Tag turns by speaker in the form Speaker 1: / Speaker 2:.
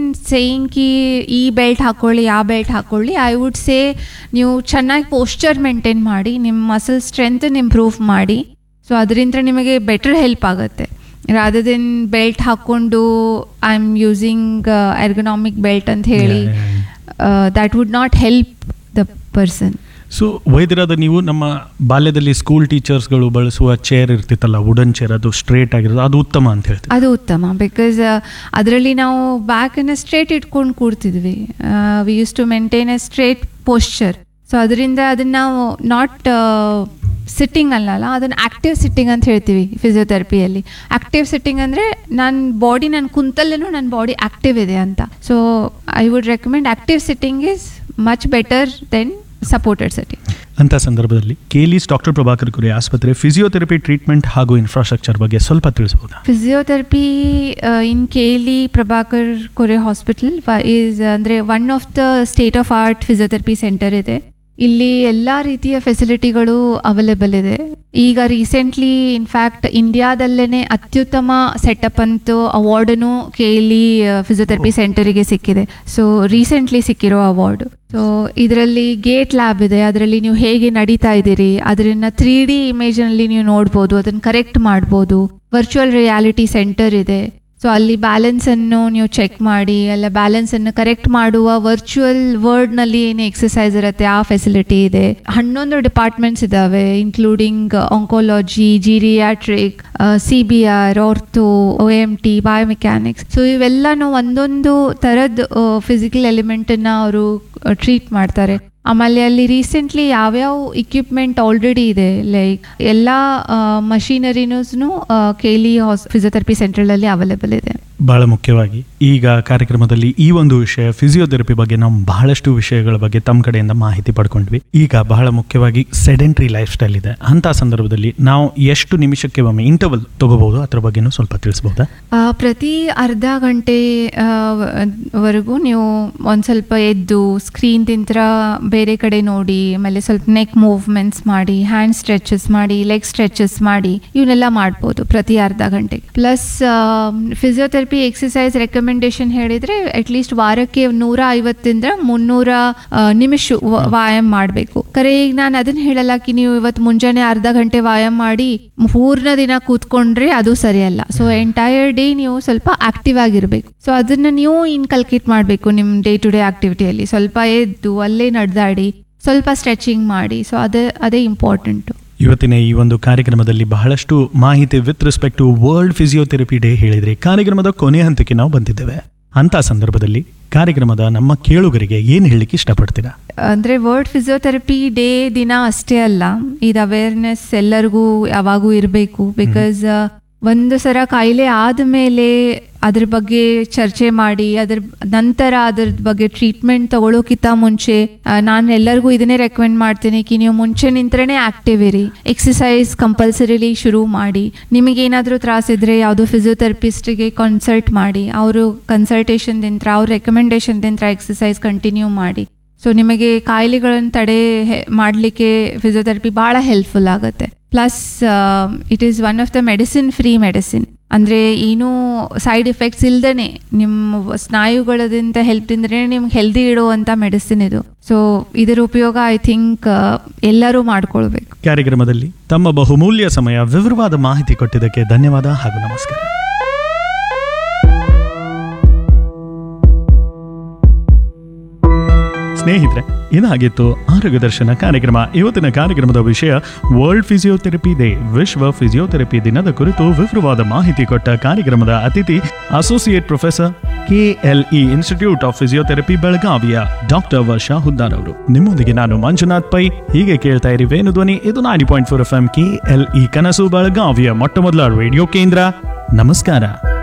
Speaker 1: saying ಕಿ ಈ belt ಹಾಕೊಳ್ಳಿ ಆ ಬೆಲ್ಟ್ ಹಾಕೊಳ್ಳಿ ಐ ವುಡ್ ಸೇ ನೀವು ಚೆನ್ನಾಗಿ ಪೋಸ್ಚರ್ ಮೇಂಟೈನ್ ಮಾಡಿ ನಿಮ್ಮ ಮಸಲ್ ಸ್ಟ್ರೆಂತನ್ ಇಂಪ್ರೂವ್ ಮಾಡಿ ಸೊ ಅದರಿಂದ ನಿಮಗೆ ಬೆಟರ್ ಹೆಲ್ಪ್ ಆಗುತ್ತೆ ರಾದರ್ ದೆನ್ ಬೆಲ್ಟ್ ಹಾಕ್ಕೊಂಡು I am using ergonomic belt ಅಂತ ಹೇಳಿ that would not help the person
Speaker 2: so ವೈದ್ಯರಾದ ನೀವು ನಮ್ಮ ಬಾಲ್ಯದಲ್ಲಿ ಸ್ಕೂಲ್ ಟೀಚರ್ಸ್ಗಳು ಬಳಸುವ ಚೇರ್ ಇರ್ತಿತ್ತಲ್ಲ ವುಡನ್ ಚೇರ್ ಅದು ಸ್ಟ್ರೇಟ್ ಆಗಿರೋದು ಅದು ಉತ್ತಮ ಅಂತ ಹೇಳ್ತೀವಿ
Speaker 1: ಅದು ಉತ್ತಮ ಬಿಕಾಸ್ ಅದರಲ್ಲಿ ನಾವು ಬ್ಯಾಕನ್ನು ಸ್ಟ್ರೇಟ್ ಇಟ್ಕೊಂಡು ಕೂರ್ತಿದ್ವಿ we use to maintain a straight posture so ಅದರಿಂದ ಅದನ್ನ ನಾವು ನಾಟ್ ಸಿಟ್ಟಿಂಗ್ ಅಲ್ಲಲ್ಲ ಅದನ್ನು ಆಕ್ಟಿವ್ ಸಿಟ್ಟಿಂಗ್ ಅಂತ ಹೇಳ್ತೀವಿ ಫಿಸಿಯೋಥೆರಪಿಯಲ್ಲಿ ಆಕ್ಟಿವ್ ಸಿಟ್ಟಿಂಗ್ ಅಂದರೆ ನನ್ನ ಬಾಡಿ ನನ್ನ ಕುಂತಲ್ಲೇನೂ ನನ್ನ ಬಾಡಿ ಆಕ್ಟಿವ್ ಇದೆ ಅಂತ so I would recommend active sitting is much better than supported sitting
Speaker 2: ಅಂತ ಸಂದರ್ಭದಲ್ಲಿ ಕೇಲಿಸ್ ಡಾಕ್ಟರ್ ಪ್ರಭಾಕರ್ ಕುರಿ ಆಸ್ಪತ್ರೆ ಫಿಸಿಯೋಥೆರಪಿ ಟ್ರೀಟ್ಮೆಂಟ್ ಹಾಗೂ ಇನ್ಫ್ರಾಸ್ಟ್ರಕ್ಚರ್ ಬಗ್ಗೆ ಸ್ವಲ್ಪ ತಿಳಿಸಬಹುದಾ
Speaker 1: ಫಿಸಿಯೋಥೆರಪಿ ಇನ್ ಕೇಲಿ ಪ್ರಭಾಕರ್ ಕೊರೆ ಹಾಸ್ಪಿಟಲ್ ಈಸ್ ಅಂದರೆ one of the state of art physiotherapy centre ಇದೆ ಇಲ್ಲಿ ಎಲ್ಲ ರೀತಿಯ ಫೆಸಿಲಿಟಿಗಳು ಅವೈಲೇಬಲ್ ಇದೆ ಈಗ ರೀಸೆಂಟ್ಲಿ ಇನ್ಫ್ಯಾಕ್ಟ್ ಇಂಡಿಯಾದಲ್ಲೇ ಅತ್ಯುತ್ತಮ ಸೆಟಪ್ ಅಂತೂ ಅವಾರ್ಡನ್ನು ಕೇಲಿ ಫಿಸಿಯೋಥೆರಪಿ ಸೆಂಟರಿಗೆ ಸಿಕ್ಕಿದೆ ಸೊ ರೀಸೆಂಟ್ಲಿ ಸಿಕ್ಕಿರೋ ಅವಾರ್ಡ್ ಸೊ ಇದರಲ್ಲಿ ಗೇಟ್ ಲ್ಯಾಬ್ ಇದೆ ಅದರಲ್ಲಿ ನೀವು ಹೇಗೆ ನಡೀತಾ ಇದ್ದೀರಿ ಅದನ್ನ ತ್ರೀ ಡಿ ಇಮೇಜ್ನಲ್ಲಿ ನೀವು ನೋಡ್ಬೋದು ಅದನ್ನು ಕರೆಕ್ಟ್ ಮಾಡ್ಬೋದು ವರ್ಚುವಲ್ ರಿಯಾಲಿಟಿ ಸೆಂಟರ್ ಇದೆ ಸೊ ಅಲ್ಲಿ ಬ್ಯಾಲೆನ್ಸ್ ಅನ್ನು ನೀವು ಚೆಕ್ ಮಾಡಿ ಅಲ್ಲ ಬ್ಯಾಲೆನ್ಸ್ ಅನ್ನು ಕರೆಕ್ಟ್ ಮಾಡುವ ವರ್ಚುವಲ್ ವರ್ಡ್ ನಲ್ಲಿ ಏನು ಎಕ್ಸಸೈಸ್ ಇರುತ್ತೆ ಆ ಫೆಸಿಲಿಟಿ ಇದೆ ಹನ್ನೊಂದು ಡಿಪಾರ್ಟ್ಮೆಂಟ್ಸ್ ಇದಾವೆ including oncology geriatric C B R ortho O M T biomechanics so ಇವೆಲ್ಲನೂ ಒಂದೊಂದು ಥರದ ಫಿಸಿಕಲ್ ಎಲಿಮೆಂಟನ್ನು ಅವರು ಟ್ರೀಟ್ ಮಾಡ್ತಾರೆ ಆಮೇಲೆ ಅಲ್ಲಿ ರೀಸೆಂಟ್ಲಿ ಯಾವ್ಯಾವ ಇಕ್ವಿಪ್ಮೆಂಟ್ ಆಲ್ರೆಡಿ ಇದೆ ಲೈಕ್ ಎಲ್ಲ ಮಷೀನರಿನೂ ಕೇಲಿ ಹಾಸ್ ಫಿಸಿಯೋಥೆರಪಿ ಸೆಂಟ್ರಲ್ಲಿ ಅವೈಲೇಬಲ್ ಇದೆ
Speaker 2: ಬಹಳ ಮುಖ್ಯವಾಗಿ ಈಗ ಕಾರ್ಯಕ್ರಮದಲ್ಲಿ ಈ ಒಂದು ವಿಷಯ ಫಿಸಿಯೋಥೆರಪಿ ಬಗ್ಗೆ ನಾವು ಬಹಳಷ್ಟು ವಿಷಯಗಳ ಬಗ್ಗೆ ತಮ್ಮ ಕಡೆಯಿಂದ ಮಾಹಿತಿ ಪಡ್ಕೊಂಡ್ವಿ ಈಗ ಬಹಳ ಮುಖ್ಯವಾಗಿ ಸೆಡೆಂಟ್ರಿ ಲೈಫ್ ಸ್ಟೈಲ್ ಇದೆ ಅಂತ ಸಂದರ್ಭದಲ್ಲಿ ನಾವು ಎಷ್ಟು ನಿಮಿಷಕ್ಕೆ ಒಮ್ಮೆ ಇಂಟರ್ವಲ್ ತಗೋಬಹುದು ಅದ್ರ ಬಗ್ಗೆನೂ ಸ್ವಲ್ಪ ತಿಳಿಸಬಹುದಾ
Speaker 1: ಆ, ಪ್ರತಿ ಅರ್ಧ ಗಂಟೆ ಆ, ವ- ವರೆಗೂ ನೀವು ಒಂದು ಸ್ವಲ್ಪ ಎದ್ದು ಸ್ಕ್ರೀನ್ ತಿಂತ್ರ ಬೇರೆ ಕಡೆ ನೋಡಿ ಆಮೇಲೆ ಸ್ವಲ್ಪ ನೆಕ್ ಮೂವ್ಮೆಂಟ್ಸ್ ಮಾಡಿ ಹ್ಯಾಂಡ್ ಸ್ಟ್ರೆಚಸ್ ಮಾಡಿ ಲೆಗ್ ಸ್ಟ್ರೆಚಸ್ ಮಾಡಿ ಇವನ್ನೆಲ್ಲ ಮಾಡ್ಬೋದು ಪ್ರತಿ ಅರ್ಧ ಗಂಟೆ ಪ್ಲಸ್ ಫಿಸಿಯೋಥೆರಪಿ ಎಕ್ಸಸೈಸ್ ರೆಕಮೆಂಡೇಶನ್ ಹೇಳಿದ್ರೆ ಅಟ್ಲೀಸ್ಟ್ ವಾರಕ್ಕೆ ನೂರ ಐವತ್ತಿಂದ ಮುನ್ನೂರ ಆ, ನಿಮಿಷ ವ- ವ್ಯಾಯಾಮ ಮಾಡಬೇಕು ಕರೆ ಈಗ ನಾನು ಅದನ್ನ ಹೇಳಲಾಕಿ ನೀವು ಇವತ್ತು ಮುಂಜಾನೆ ಅರ್ಧ ಗಂಟೆ ವ್ಯಾಯಾಮ ಮಾಡಿ ಪೂರ್ಣ ದಿನ ಕೂತ್ಕೊಂಡ್ರೆ ಅದು ಸರಿಯಲ್ಲ ಸೊ ಎಂಟೈರ್ ಡೇ ನೀವು ಸ್ವಲ್ಪ ಆಕ್ಟಿವ್ ಆಗಿರ್ಬೇಕು ಸೊ ಅದನ್ನ ನೀವು ಇನ್ಕಲ್ಕೇಟ್ ಮಾಡಬೇಕು ನಿಮ್ಮ ಡೇ ಟು ಡೇ ಆಕ್ಟಿವಿಟಿಯಲ್ಲಿ ಸ್ವಲ್ಪ ಎದ್ದು ಅಲ್ಲೇ ನಡೆದಾಡಿ ಸ್ವಲ್ಪ ಸ್ಟ್ರೆಚಿಂಗ್ ಮಾಡಿ ಸೊ ಅದೇ ಅದೇ ಇಂಪಾರ್ಟೆಂಟು
Speaker 2: ಇವತ್ತಿನ ಈ ಒಂದು ಕಾರ್ಯಕ್ರಮದಲ್ಲಿ ಬಹಳಷ್ಟು ಮಾಹಿತಿ with respect to world physiotherapy day ಹೇಳಿದ್ರಿ ಕಾರ್ಯಕ್ರಮದ ಕೊನೆ ಹಂತಕ್ಕೆ ನಾವು ಬಂದಿದ್ದೇವೆ ಅಂತ ಸಂದರ್ಭದಲ್ಲಿ ಕಾರ್ಯಕ್ರಮದ ನಮ್ಮ ಕೇಳುಗರಿಗೆ ಏನು ಹೇಳಲಿಕ್ಕೆ ಇಷ್ಟಪಡ್ತೀರಾ
Speaker 1: ಅಂದರೆ ವರ್ಲ್ಡ್ ಫಿಸಿಯೋಥೆರಪಿ ಡೇ ದಿನ ಅಷ್ಟೇ ಅಲ್ಲ ಇದು ಅವೇರ್ನೆಸ್ ಎಲ್ಲರಿಗೂ ಯಾವಾಗೂ ಇರಬೇಕು ಬಿಕಾಸ್ ಒಂದು ಸಲ ಕಾಯಿಲೆ ಆದಮೇಲೆ ಅದ್ರ ಬಗ್ಗೆ ಚರ್ಚೆ ಮಾಡಿ ಅದ್ರ ನಂತರ ಅದ್ರ ಬಗ್ಗೆ ಟ್ರೀಟ್ಮೆಂಟ್ ತಗೊಳ್ಳೋಕ್ಕಿಂತ ಮುಂಚೆ ನಾನು ಎಲ್ಲರಿಗೂ ಇದನ್ನೇ ರೆಕಮೆಂಡ್ ಮಾಡ್ತೀನಿ ಕಿ ನೀವು ಮುಂಚೆ ನಿಂತ್ರೇ ಆಕ್ಟಿವ್ ಇರಿ ಎಕ್ಸಸೈಸ್ ಕಂಪಲ್ಸರಿಲಿ ಶುರು ಮಾಡಿ ನಿಮಗೇನಾದರೂ ತ್ರಾಸಿದ್ರೆ ಯಾವುದೋ ಫಿಸಿಯೋಥೆರಪಿಸ್ಟಿಗೆ ಕನ್ಸಲ್ಟ್ ಮಾಡಿ ಅವರು ಕನ್ಸಲ್ಟೇಷನ್ದಿಂತ್ರ ಅವ್ರ ರೆಕಮೆಂಡೇಶನ್ದಿಂತ್ರ ಎಕ್ಸಸೈಸ್ ಕಂಟಿನ್ಯೂ ಮಾಡಿ ಸೊ ನಿಮಗೆ ಕಾಯಿಲೆಗಳನ್ನು ತಡೆ ಮಾಡಲಿಕ್ಕೆ ಫಿಸಿಯೋಥೆರಪಿ ಭಾಳ ಹೆಲ್ಪ್ಫುಲ್ ಆಗುತ್ತೆ plus it is one of the medicine free medicine ಅಂದರೆ ಏನೂ ಸೈಡ್ ಎಫೆಕ್ಟ್ಸ್ ಇಲ್ದೇ ನಿಮ್ಮ ಸ್ನಾಯುಗಳದಿಂದ ಹೆಲ್ಪ್ದಿಂದನೇ ನಿಮ್ಗೆ ಹೆಲ್ದಿ ಇಡುವಂಥ ಮೆಡಿಸಿನ್ ಇದು ಸೊ ಇದರ ಉಪಯೋಗ ಐ ಥಿಂಕ್ ಎಲ್ಲರೂ ಮಾಡ್ಕೊಳ್ಬೇಕು
Speaker 2: ಕಾರ್ಯಕ್ರಮದಲ್ಲಿ ತಮ್ಮ ಬಹುಮೂಲ್ಯ ಸಮಯ ವಿವರವಾದ ಮಾಹಿತಿ ಕೊಟ್ಟಿದ್ದಕ್ಕೆ ಧನ್ಯವಾದ ಹಾಗೂ ನಮಸ್ಕಾರ ಸ್ನೇಹಿತರೆ ಇದಾಗಿತ್ತು ಆರೋಗ್ಯ ದರ್ಶನ ಕಾರ್ಯಕ್ರಮ ಇವತ್ತಿನ ಕಾರ್ಯಕ್ರಮದ ವಿಷಯ ವರ್ಲ್ಡ್ ಫಿಸಿಯೋಥೆರಪಿ ಡೇ ವಿಶ್ವ ಫಿಸಿಯೋಥೆರಪಿ ದಿನದ ಕುರಿತು ವಿವರವಾದ ಮಾಹಿತಿ ಕೊಟ್ಟ ಕಾರ್ಯಕ್ರಮದ ಅತಿಥಿ associate professor KLE institute of physiotherapy ಬೆಳಗಾವಿಯ ಡಾಕ್ಟರ್ ವರ್ಷಾ ಹುದ್ದಾರ್ ಅವರು ನಿಮ್ಮೊಂದಿಗೆ ನಾನು ಮಂಜುನಾಥ್ ಪೈ ಹೀಗೆ ಕೇಳ್ತಾ ಇರಿ ವೇಣು ಧ್ವನಿ ಇದು ninety point four F M KLE ಕನಸು ಬೆಳಗಾವಿಯ ಮೊಟ್ಟ ಮೊದಲ ರೇಡಿಯೋ ಕೇಂದ್ರ ನಮಸ್ಕಾರ